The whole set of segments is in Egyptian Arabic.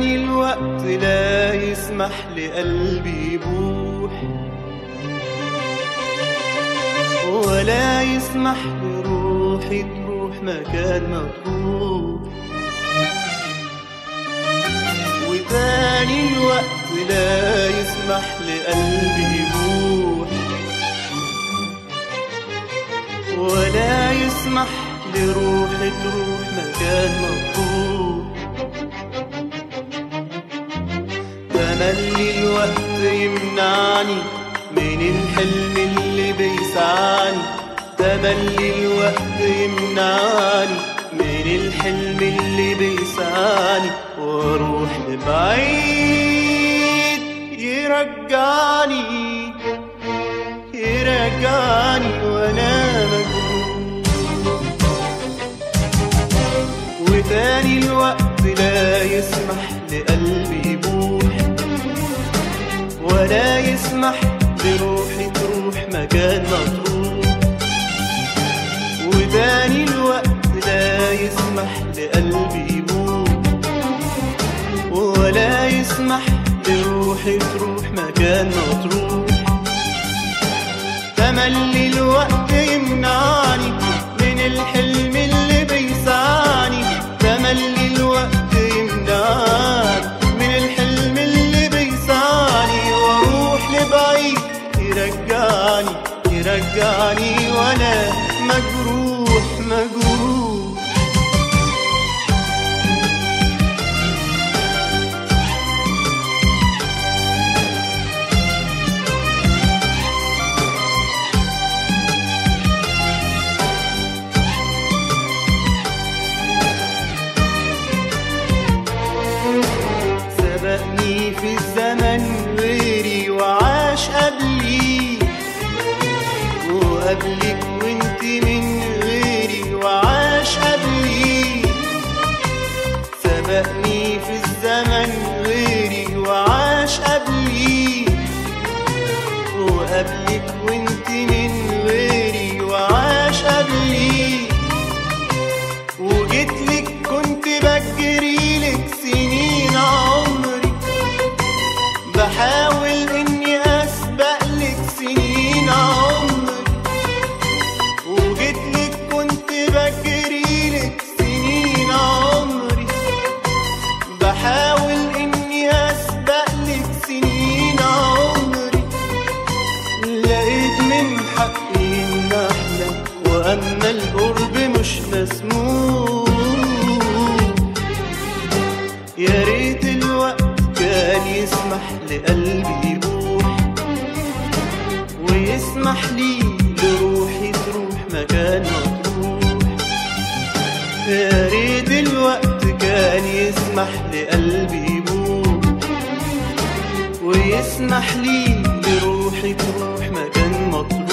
وتاني الوقت لا يسمح لقلبي يبوح ولا يسمح لروحي تروح مكان ما تروح وتاني الوقت لا يسمح لقلبي يبوح ولا يسمح لروحي تروح مكان ما تروح تملي الوقت يمنعني من الحلم اللي بيسعني تملي الوقت يمنعني من الحلم اللي بيسعني واروح لبعيد يرجعني يرجعني وانا مجنون وتاني الوقت لا يسمح لقلبي يبوح ولا يسمح لروحي تروح مكان ما تروح وتاني الوقت لا يسمح لقلبي يبوح ولا يسمح لروحي تروح مكان ما تروح تملي الوقت يمنعني من الحلم اللي بيسعني تملي الوقت يمنعني من الحلم اللي بيسعني واروح لبعيد يرجعني يرجعني وانا مجروح مجروح سبقني في الزمن غيري وعاش قبلي وقبلك وانت من غيري وعاش قبلي سبقني في الزمن غيري وعاش قبلي وقبلك وانت من غيري وعاش قبلي وجيتلك كنت بجريلك سنين عمري بحاول اني اسبق لك سنين عمري وجيتلك كنت بجريلك سنين عمري بحاول اني اسبق لك سنين عمري لقيت من حقي ان احلم واما القرب مش مسموح يا ريت الوقت كان يسمح لقلبي يروح ويسمح لي لروحي تروح مكان ما تروح يا ريت الوقت كان يسمح لقلبي يروح ويسمح لي لروحي تروح مكان ما تروح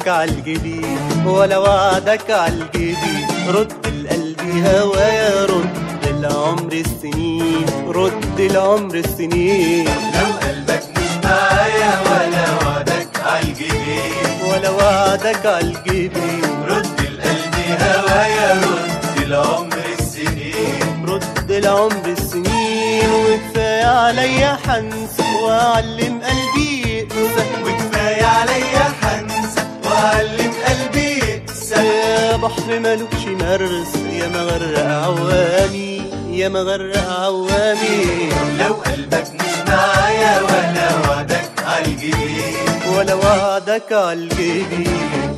وعدك عالجديد ولا وعدك عالجديد رد القلب هوايا رد العمر السنين رد العمر السنين لو قلبك مش معايا ولا وعدك عالجبين ولا وعدك عالجديد رد القلب هوايا رد العمر السنين رد العمر السنين وكفاية عليا حنس وأعلم قلبي يقسى وكفاية عليا حنسى وأعلم قلبي يقسى يا بحر ملوكش مرس يا مغرق عوامي يا مغرق عوامي لو قلبك مش معايا ولا وعدك عالجبين ولا وعدك عالجديد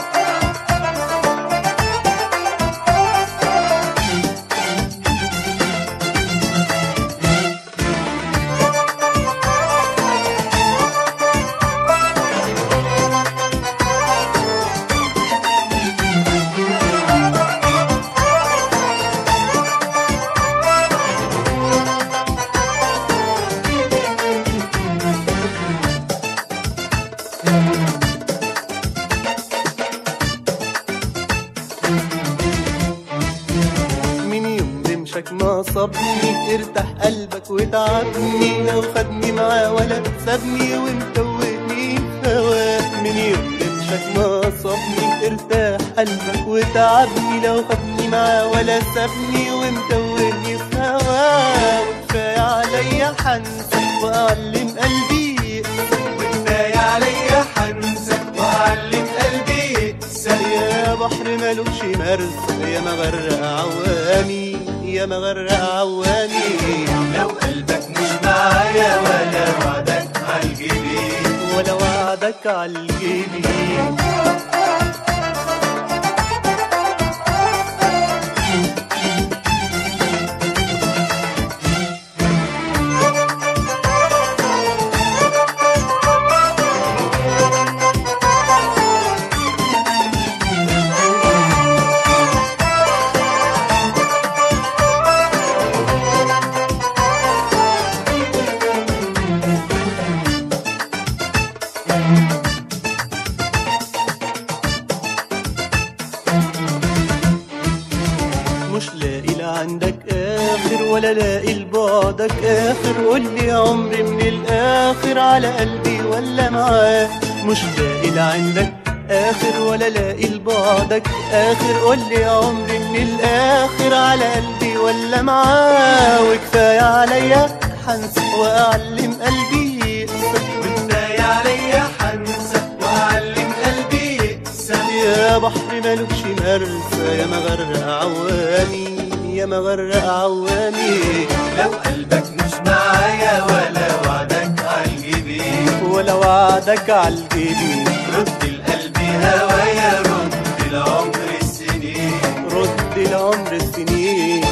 من يوم رمشك ما صابني ارتاح قلبك وتعبني لو خدني معاه ولا سابني ومتوهني في هواه من يوم رمشك ما صابني ارتاح قلبك وتعبني لو خدني معاه ولا سابني ومتوهني في هواه وكفاية عليا حنسى وأعلم قلبي يقسى وكفاية عليا حنسى وأعلم قلبي يقسى يا بحر ملوش مرسى يا مغرق عوامي يا مغرق عوامي لو قلبك مش معايا ولا وعدك عالجبين ولا وعدك عالجبين مش لاقي لا عندك اخر ولا لاقي لبعدك اخر قول لي يا عمري من الاخر على قلبي ولا معاه مش لاقي لا عندك اخر ولا لاقي لبعدك اخر قول لي يا عمري من الاخر على قلبي ولا معاه وكفايه عليا حنسى واعلم قلبي يقسى وكفاية عليا حنسى وأعلم قلبي يقسى يا بحر ملوكش مرسى يا مغرق عوامي يا مغرق عوامي لو قلبك مش معايا ولا وعدك عالجبين ولا وعدك عالجبين رد القلب هوايا رد العمر السنين رد العمر السنين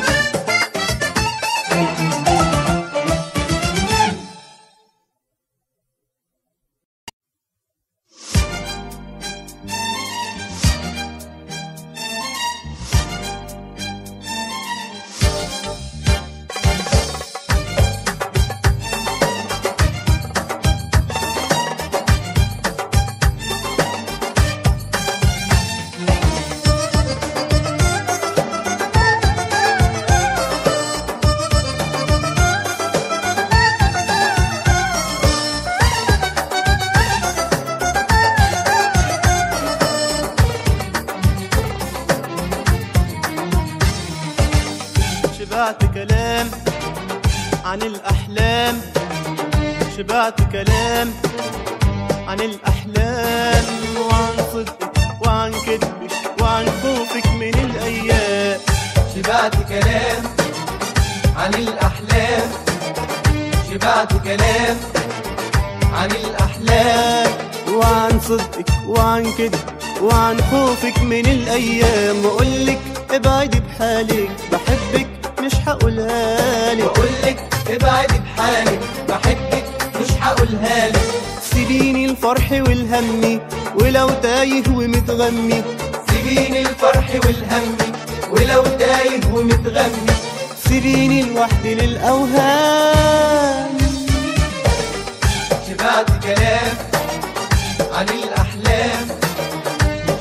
شبعت كلام عن الأحلام شبعت كلام عن الأحلام وعن صدقك وعن كذبك وعن خوفك من الأيام شبعت كلام عن الأحلام شبعت كلام عن الأحلام وعن صدقك وعن كذبك وعن خوفك من الأيام وأقولك ابعدي بحالك بحبك مش هقولها لك بقولك ابعدي بحالك بحبك مش هقولها لك سيبيني الفرح والهم ولو تايه ومتغمي سيبيني الفرح والهم ولو تايه ومتغني سيبيني لوحدي للأوهام شبعت كلام عن الأحلام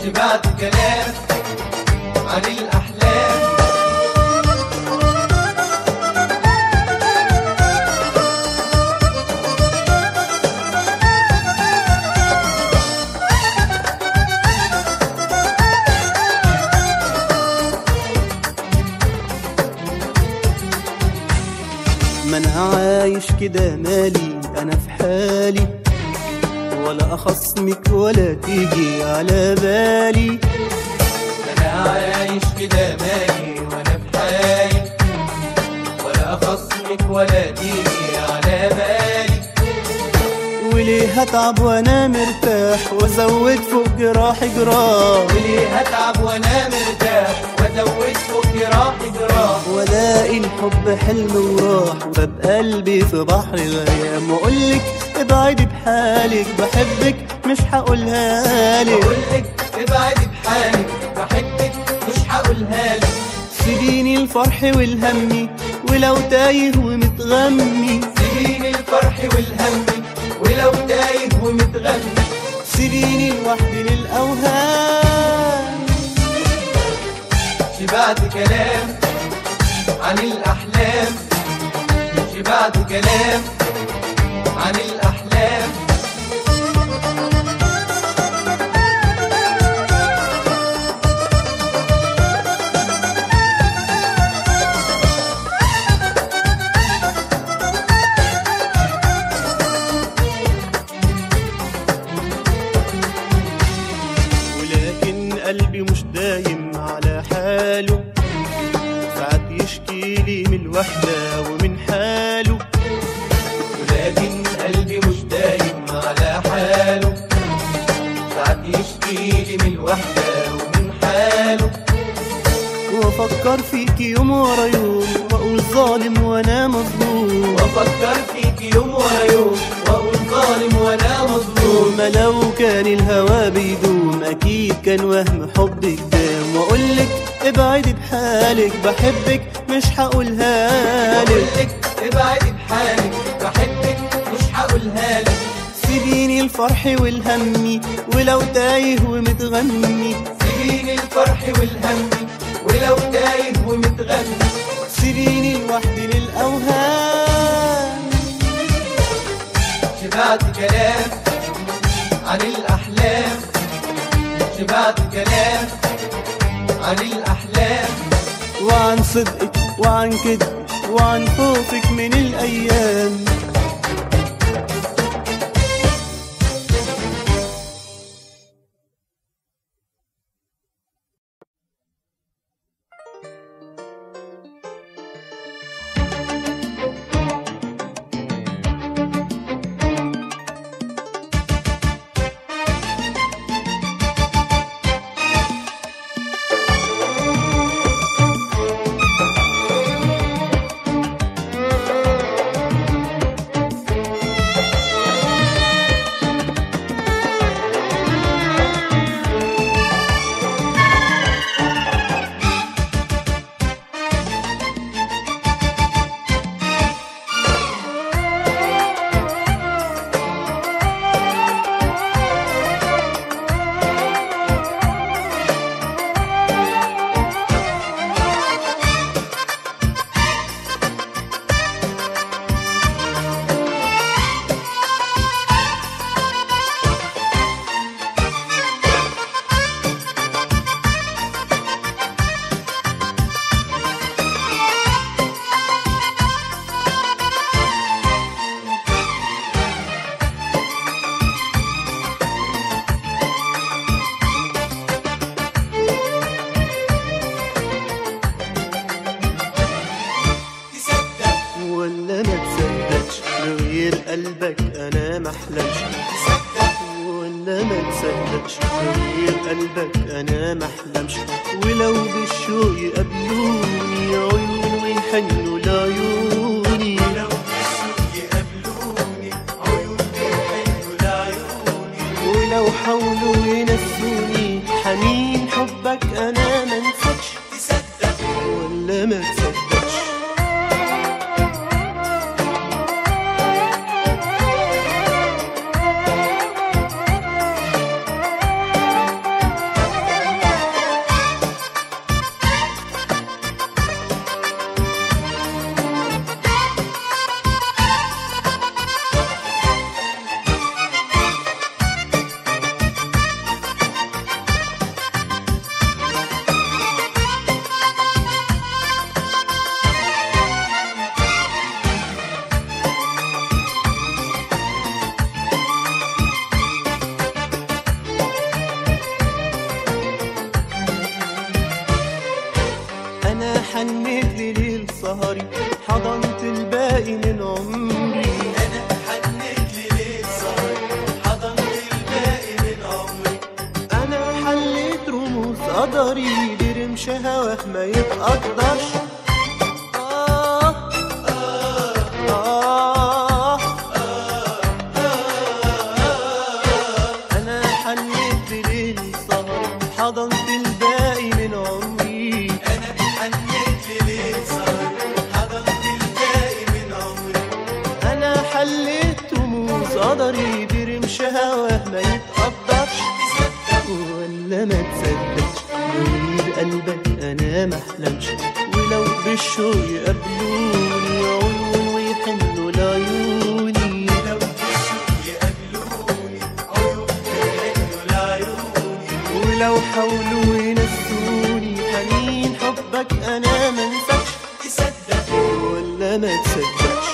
شبعت كلام عن الأحلام ما انا عايش كده مالي انا في حالي ولا اخصمك ولا تيجي على بالي أنا عايش كده مالي وأنا في حالي ولا أخصمك ولا تيجي على بالي وليه هتعب وانا مرتاح وازود فوق جراحي جراح وليه هتعب وأنا مرتاح وأزود فوق جراحي جراح والاقي الحب حلم وراح وببقى قلبي في بحر غيام واقولك ابعدي بحالك بحبك مش هقولها لك بقولك ابعدي بحالك بحبك مش هقولها لك سيبيني الفرح والهم ولو تايه ومتغمي سيبيني الفرح والهم ولو تايه ومتغني سيبيني لوحدي للأوهام شبعت كلام عن الأحلام شبعت كلام عن الأحلام ولكن قلبي مش دايم على حاله ساعات يشكي لي من الوحدة ومن حاله ولكن قلبي مش دايم على حاله ساعات يشكي لي من الوحدة ومن حاله وافكر فيك يوم ورا يوم واقول ظالم وانا مظلوم وافكر فيك يوم ورا يوم واقول ظالم وانا مظلوم ما لو كان الهوى بيدوم اكيد كان وهم حبك دام واقولك ابعدي بحالك بحبك مش هقولها لك بقولك ابعدي بحالك بحبك مش هقولها لك سيبيني الفرح والهم ولو تايه ومتغني سيبيني الفرح والهم ولو تايه ومتغني سيبيني لوحدي للأوهام شبعت كلام عن الأحلام شبعت كلام عن الأحلام وعن صدقك وعن كدبك وعن خوفك من الأيام تصدق ولا ما تصدقش لغير قلبك أنا محلمش تصدق ولا ما تصدقش لغير قلبك أنا محلمش ولو بالشوق يقابلوني عيون ويحنوا لعيوني لو بالشوق يقابلوني عيون بيحنوا لعيوني ولو حاولوا ينسوني حنين حبك أنا منسكش تصدق ولا ما تصدقش حنيت لليل سهري حضنت الباقي من عمري انا حنيت لليل سهري حضنت الباقي من عمري انا حليت رموز قدري برمش هواك ما يتقدرش آه آه أنا حنيت ليل سهر حضنت الباقي من عمري انا حنيت لليل سهري حضنت الباقي من عمري أنا حليت رموز قدري برمش هواه ما يتقدرش ولا ما تصدقش يغير قلبك أنا ما أحلمش ولو بالشوق يقابلوني عيون ويحنوا لعيوني لو بالشوق يقابلوني عيون يحنوا لعيوني ولو حاولوا ينسوني حنين حبك أنا ما انساش تصدق ولا ما تصدقش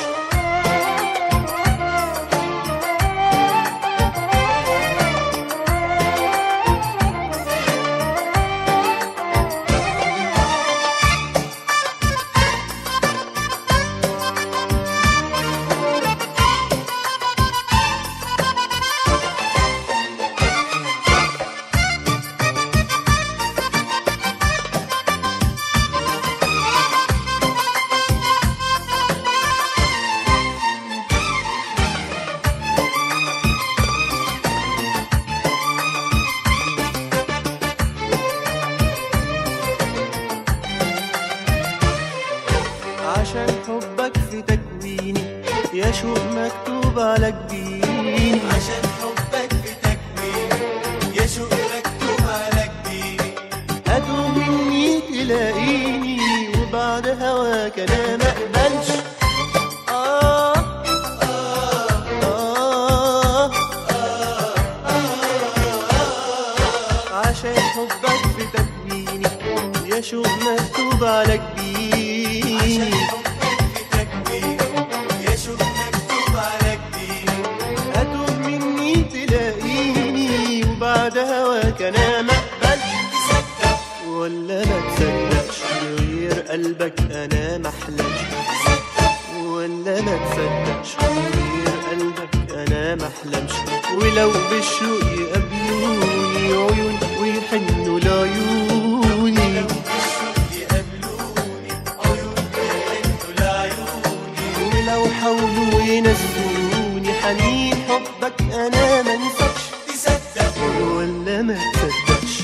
عشان حبك في تكويني يا شوق مكتوب على جبيني عشان حبك في تكويني يا شوق مكتوب على جبيني أدعو مني تلاقيني وبعد هواك أنا ما أقبلش آه آه عشان حبك في تكويني يا شوق مكتوب على عشان جبيني حبك في تكويني يا شوق مكتوب على جبيني أتوه مني تلاقيني وبعد هواك أنا ما أقبلش تصدق ولا ما تصدقش غير قلبك أنا ما أحلمش ولا ما تصدقش غير قلبك أنا ما أحلمش ولو بالشوق يقابلوني عيون ويحنوا لعيوني بالشوق يقابلوني عيون يحنوا لعيوني ولو حاولوا ينسوني حنين حبك أنا ما انساش تصدق ولا ما تصدقش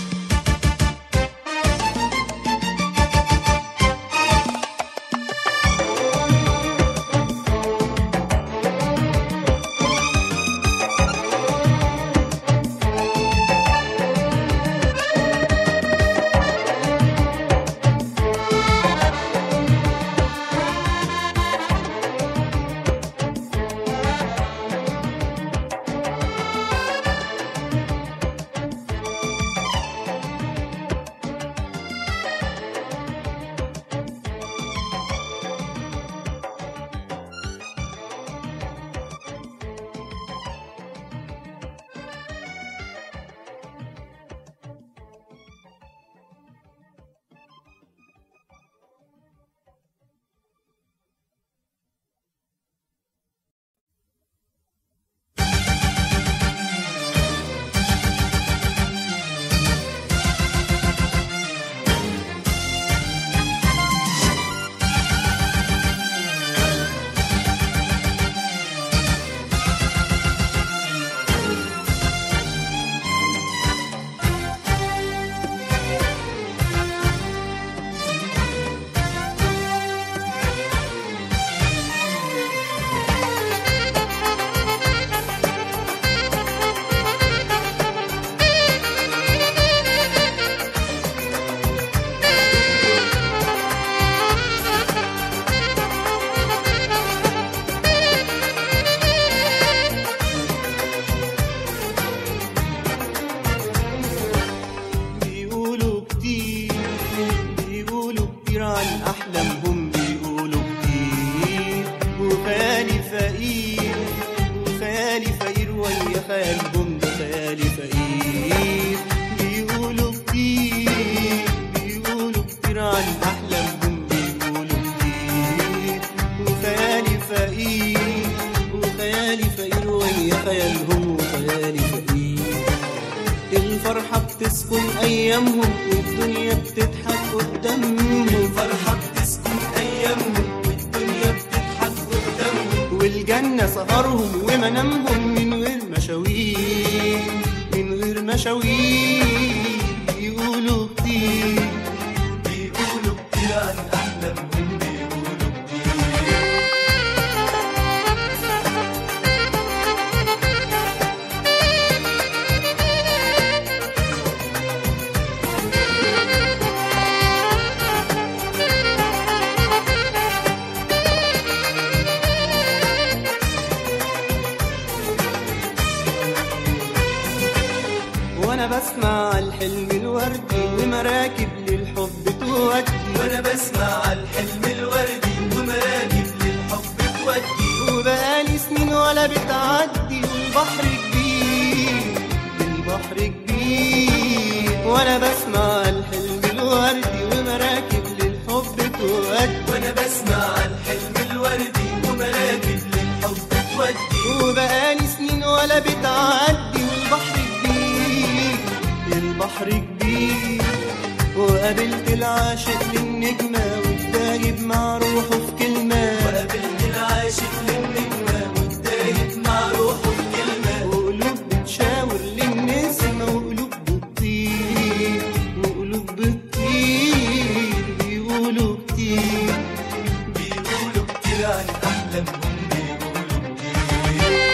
ايامهم والدنيا بتضحك قدامهم الفرحة بتسكن أيامهم والدنيا بتضحك قدامهم والجنة سهرهم ومنامهم من غير مشاوير من غير مشاوير يقولوا كتير بيقولوا كتير عن أحلامهم بيقولوا كتير وانا بسمع الحلم الوردي ومراكب للحب تودي وأنا بسمع الحلم الوردي ومراكب للحب تودي وبقالي سنين ولا بتعدي والبحر كبير البحر كبير وانا بسمع الحلم الوردي ومراكب للحب تودي وأنا بسمع الحلم الوردي ومراكب للحب تودي وبقالي سنين ولا بتعدي والبحر كبير البحر كبير وقابلت العاشق للنجمة والدايب مع روحه في كلمة وقابلت العاشق للنجمة والدايب مع روحه في كلمة وقلوب بتشاور للنسمة وقلوب بتطير وقلوب بتطير بيقولوا كتير بيقولوا كتير عن أحلامهم بيقولوا كتير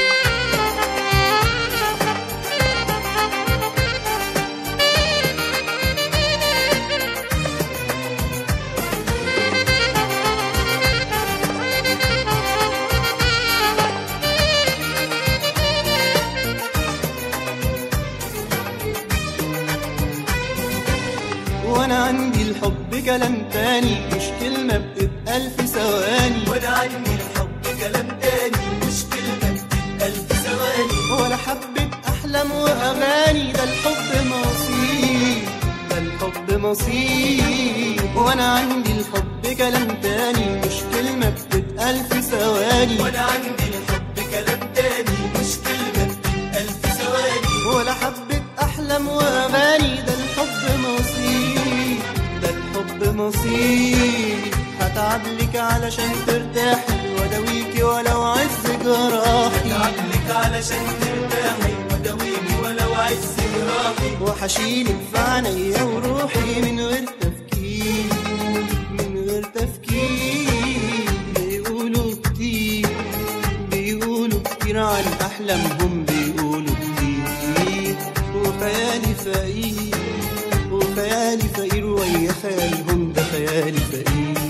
وانا عندي الحب كلام تاني مش كلمة بتتقال في ثواني وأنا عندي الحب كلام تاني مش كلمة بتتقال في ثواني ولا حبة أحلام وأغاني ده الحب نصيب ده الحب نصيب وأنا عندي الحب كلام تاني مش كلمة بتتقال في ثواني وأنا عندي الحب كلام تاني مش كلمة بتتقال في ثواني ولا حبة أحلام وأغاني ده الحب نصيب ده الحب نصيب هتعب لك علشان ترتاحي واداويكي ولو عز جراحي عقلك علشان ترتاحي وداويني ولو عز جراحي وحشيلك في عينيا وروحي من غير تفكير من غير تفكير بيقولوا كتير بيقولوا كتير عن أحلامهم بيقولوا كتير وخيالي فقير وخيالي فقير ويا خيالهم ده خيالي فقير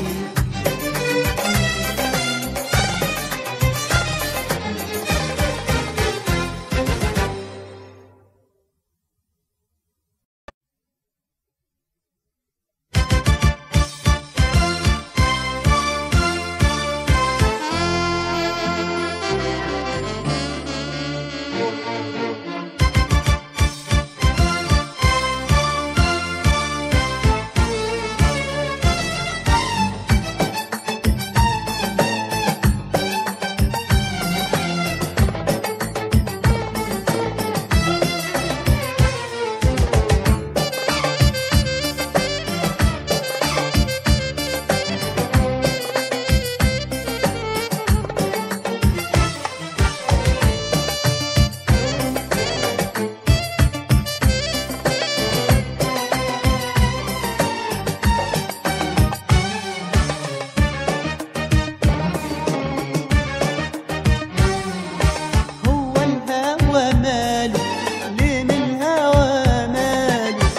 هو الهوى ماله ليه من الهوى ماله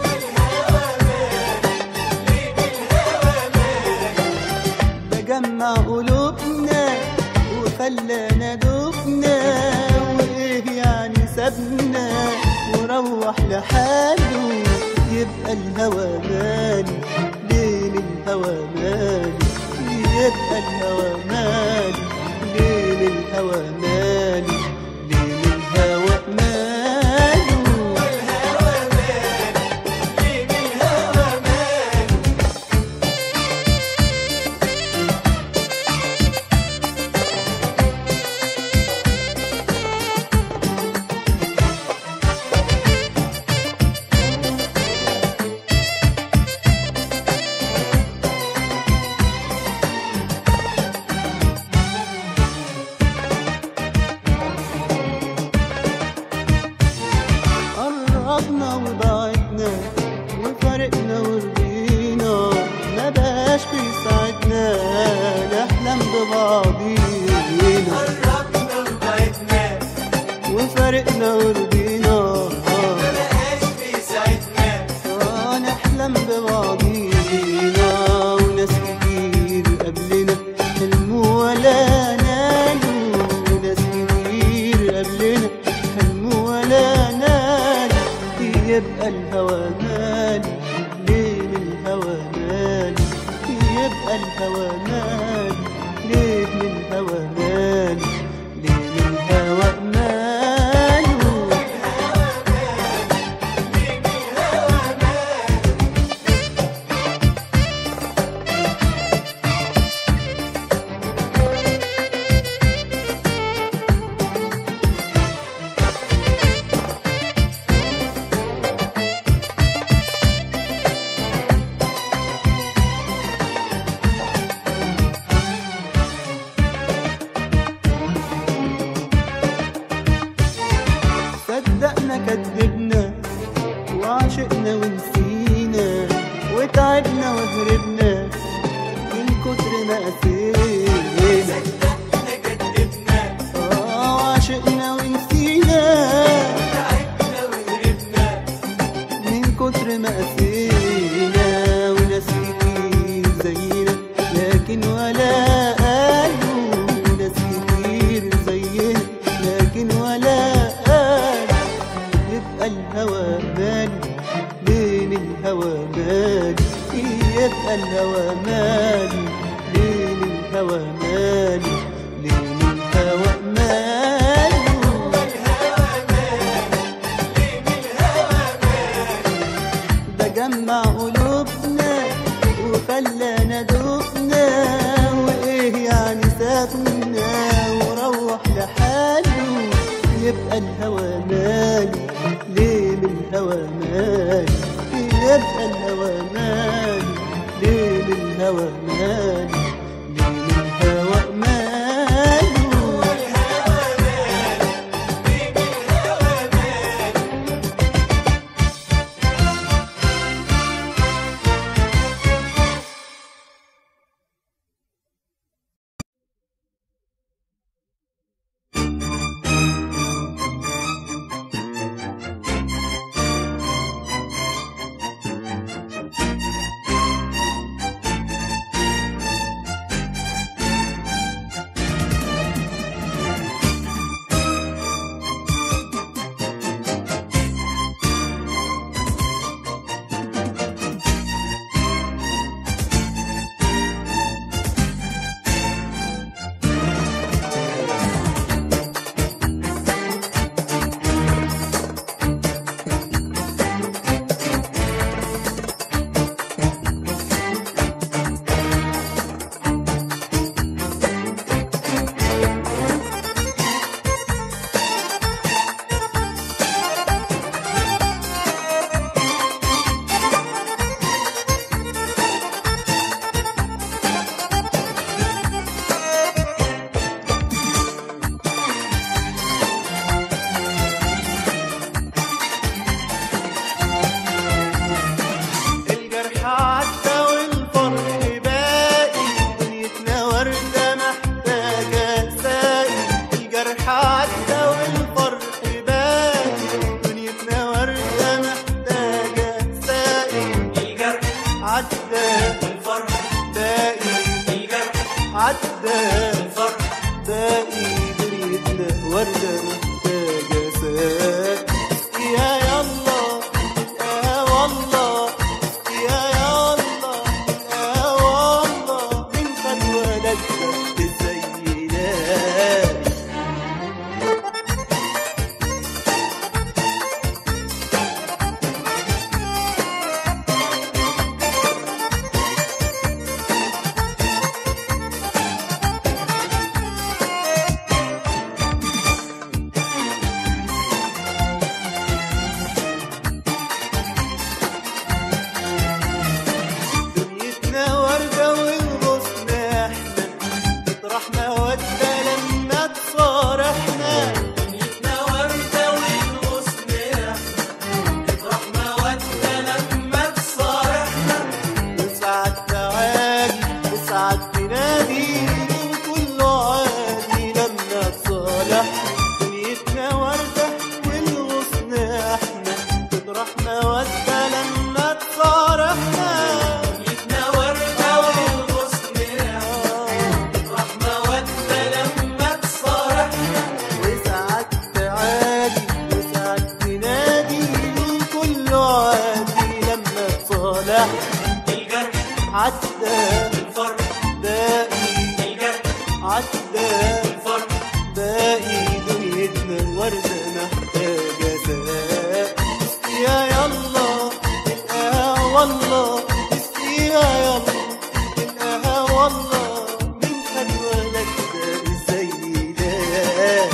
ده جمع قلوبنا وخلانا دبنا وايه يعني سابنا وروح لحاله يبقى الهوى مالي ليه من الهوى مالي يبقى الهوى مالي ليه من الهوى مالي ليه من الهوى ماله وفرقنا ورضينا ما بقاش بيساعدنا نحلم ببعضينا قربنا وبعدنا وفرقنا ورضينا مبقاش بيساعدنا آه نحلم ببعضينا وناس كتير قبلنا حلموا ولا نالوا وناس كتير قبلنا حلموا ولا نالوا يبقى الهوى مالي ليه من الهوى مالي يبقى الهوى مالي ليه من الهوى مالي ليه من الهوى ماله صدقنا كدبنا وعشقنا ونسينا وتعبنا وهربنا من كتر ما قسينا صدقنا كدبنا اه وعشقنا ونسينا تعبنا وهربنا من كتر ما قسينا وناس كتير زينا لكن ولا قالوا ناس كتير زينا لكن ولا قالوا يبقى الهوى مالي بين الهوى مالي يبقى الهوى مالي بين الهوى مالي بين الهوى مالي ده جمع قلوبنا وخلانا دقنا وايه يعني سابنا وروح لحاله يبقى الهوى مالي ليه من الهوى مالي يبقى الهوى مالي ليه من الهوى مالي ليه من الهوى ماله الجرح عدى الفرح باقي الجرح عدى الفرح باقي دنيتنا وردة محتاجة ساق اسقيها يلا تلقاها والله اسقيها يلا تلقاها والله من خلوة كده ازاي ده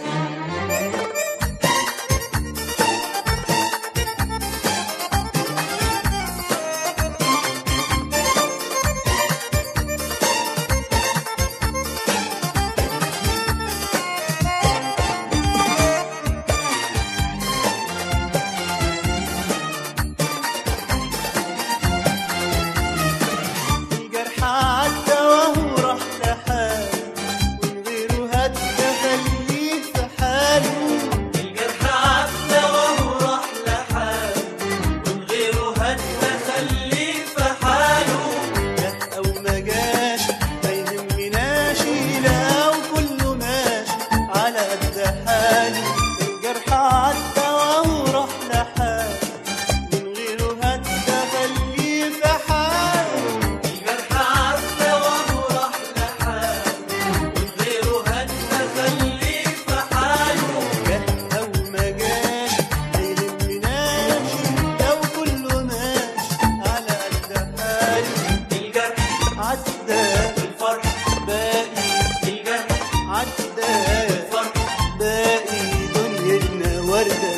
الجرح عدى وهو راح لحاله من غيره هدى خليه في حاله الجرح عدى وهو راح لحاله من غيره هدى خليه في حاله جه او ما جاش ما يهمناش لا وكله ماشي على قد حاله الجرح عدى وهو راح لحاله من غيره هدى خليه في حاله الجرح عدى وهو راح لحاله من غيره هدى خليه في حاله جه او ما جاش ما يهمناش لو كله ماشي على قد حاله الجرح عدى الفرح باقي الجرح عدى الفرح باقي دنيتنا وردة